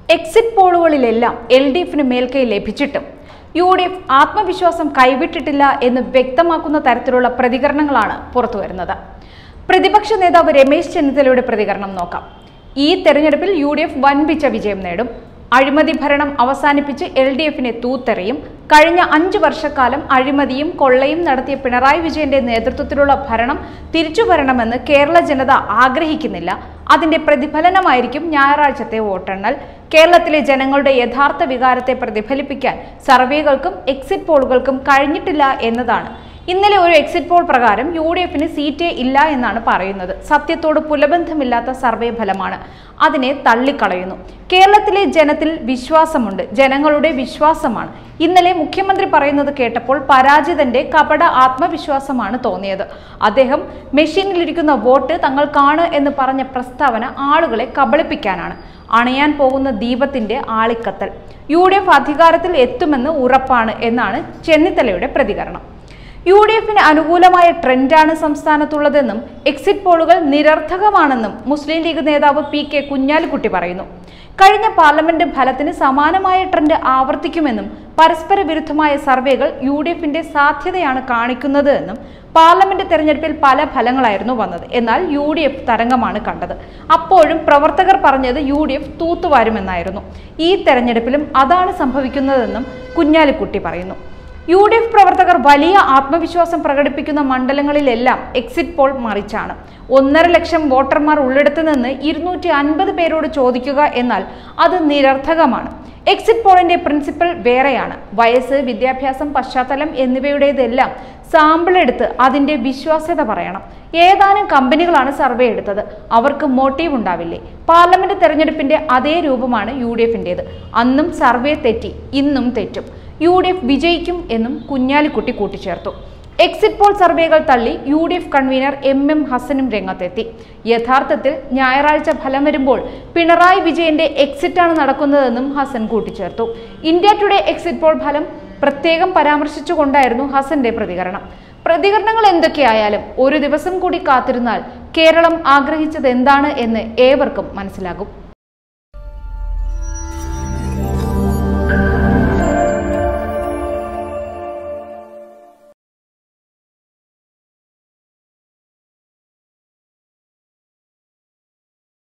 exit പോളുകളിലെല്ലാം L D എഫിന് മേൽക്കൈ ലഭിച്ചിട്ടും U D F ആത്മവിശ്വാസം കൈവിട്ടിട്ടില്ല എന്ന് വ്യക്തമാക്കുന്ന തരത്തിലുള്ള പ്രതികരണങ്ങളാണ് പുറത്തുവരുന്നത് പ്രതിപക്ഷ നേതാവ് രമേശ് ചെന്നിത്തലയുടെ പ്രതികരണം നോക്കാം ഈ തെരഞ്ഞെടുപ്പിൽ യു ഡി എഫ് വൻപിച്ച വിജയം നേടും അഴിമതി ഭരണം അവസാനിപ്പിച്ച് എൽ ഡി എഫിനെ തൂത്തെറിയും കഴിഞ്ഞ അഞ്ചു വർഷക്കാലം അഴിമതിയും കൊള്ളയും നടത്തിയ പിണറായി വിജയന്റെ നേതൃത്വത്തിലുള്ള ഭരണം തിരിച്ചു വരണമെന്ന് കേരള ജനത ആഗ്രഹിക്കുന്നില്ല അതിന്റെ പ്രതിഫലനമായിരിക്കും ഞായറാഴ്ചത്തെ വോട്ടെണ്ണൽ കേരളത്തിലെ ജനങ്ങളുടെ യഥാർത്ഥ വികാരത്തെ പ്രതിഫലിപ്പിക്കാൻ സർവേകൾക്കും എക്സിറ്റ് പോളുകൾക്കും കഴിഞ്ഞിട്ടില്ല എന്നതാണ് ഇന്നലെ ഒരു എക്സിറ്റ് പോൾ പ്രകാരം യു ഡി എഫിന് സീറ്റേ ഇല്ല എന്നാണ് പറയുന്നത് സത്യത്തോട് പുലബന്ധമില്ലാത്ത സർവേ ഫലമാണ് അതിനെ തള്ളിക്കളയുന്നു കേരളത്തിലെ ജനത്തിൽ വിശ്വാസമുണ്ട് ജനങ്ങളുടെ വിശ്വാസമാണ് ഇന്നലെ മുഖ്യമന്ത്രി പറയുന്നത് കേട്ടപ്പോൾ പരാജിതന്റെ കപട ആത്മവിശ്വാസമാണ് തോന്നിയത് അദ്ദേഹം മെഷീനിലിരിക്കുന്ന വോട്ട് തങ്ങൾക്കാണ് എന്ന് പറഞ്ഞ പ്രസ്താവന ആളുകളെ കബളിപ്പിക്കാനാണ് അണയാൻ പോകുന്ന ദീപത്തിന്റെ ആളിക്കത്തൽ യു ഡി എഫ് അധികാരത്തിൽ എത്തുമെന്ന് ഉറപ്പാണ് എന്നാണ് ചെന്നിത്തലയുടെ പ്രതികരണം യു ഡി എഫിന് അനുകൂലമായ ട്രെൻഡാണ് സംസ്ഥാനത്തുള്ളതെന്നും എക്സിറ്റ് പോളുകൾ നിരർത്ഥകമാണെന്നും മുസ്ലിം ലീഗ് നേതാവ് പി കെ കുഞ്ഞാലിക്കുട്ടി പറയുന്നു കഴിഞ്ഞ പാർലമെന്റ് ഫലത്തിന് സമാനമായ ട്രെൻഡ് ആവർത്തിക്കുമെന്നും പരസ്പര വിരുദ്ധമായ സർവേകൾ യു ഡി എഫിന്റെ സാധ്യതയാണ് കാണിക്കുന്നത് എന്നും പാർലമെന്റ് തെരഞ്ഞെടുപ്പിൽ പല ഫലങ്ങളായിരുന്നു വന്നത് എന്നാൽ യു ഡി എഫ് തരംഗമാണ് കണ്ടത് അപ്പോഴും പ്രവർത്തകർ പറഞ്ഞത് യു ഡി എഫ് തൂത്തുവാരുമെന്നായിരുന്നു ഈ തെരഞ്ഞെടുപ്പിലും അതാണ് സംഭവിക്കുന്നതെന്നും കുഞ്ഞാലിക്കുട്ടി പറയുന്നു യു ഡി എഫ് പ്രവർത്തകർ വലിയ ആത്മവിശ്വാസം പ്രകടിപ്പിക്കുന്ന മണ്ഡലങ്ങളിലെല്ലാം എക്സിറ്റ് പോൾ മറിച്ചാണ് ഒന്നര ലക്ഷം വോട്ടർമാർ ഉള്ളിടത്ത് നിന്ന് ഇരുന്നൂറ്റി അൻപത് പേരോട് ചോദിക്കുക എന്നാൽ അത് നിരർത്ഥകമാണ് എക്സിറ്റ് പോളിന്റെ പ്രിൻസിപ്പൽ വേറെയാണ് വയസ്സ് വിദ്യാഭ്യാസം പശ്ചാത്തലം എന്നിവയുടേതെല്ലാം സാമ്പിൾ എടുത്ത് അതിന്റെ വിശ്വാസ്യത പറയണം ഏതാനും കമ്പനികളാണ് സർവേ എടുത്തത് അവർക്ക് മോട്ടീവ് ഉണ്ടാവില്ലേ പാർലമെന്റ് തെരഞ്ഞെടുപ്പിന്റെ അതേ രൂപമാണ് യു ഡി എഫിൻ്റെത് അന്നും സർവേ തെറ്റി ഇന്നും തെറ്റും യു ഡി എഫ് വിജയിക്കും എന്നും കുഞ്ഞാലിക്കുട്ടി കൂട്ടിച്ചേർത്തു എക്സിറ്റ് പോൾ സർവേകൾ തള്ളി U D F convener M M ഹസനും രംഗത്തെത്തി യഥാർത്ഥത്തിൽ ഞായറാഴ്ച ഫലം വരുമ്പോൾ പിണറായി വിജയന്റെ എക്സിറ്റാണ് നടക്കുന്നതെന്നും ഹസൻ കൂട്ടിച്ചേർത്തു ഇന്ത്യ ടുഡേ എക്സിറ്റ് പോൾ ഫലം പ്രത്യേകം പരാമർശിച്ചുകൊണ്ടായിരുന്നു ഹസന്റെ പ്രതികരണം പ്രതികരണങ്ങൾ എന്തൊക്കെയായാലും ഒരു ദിവസം കൂടി കാത്തിരുന്നാൽ കേരളം ആഗ്രഹിച്ചത് എന്താണ് എന്ന് ഏവർക്കും മനസ്സിലാകും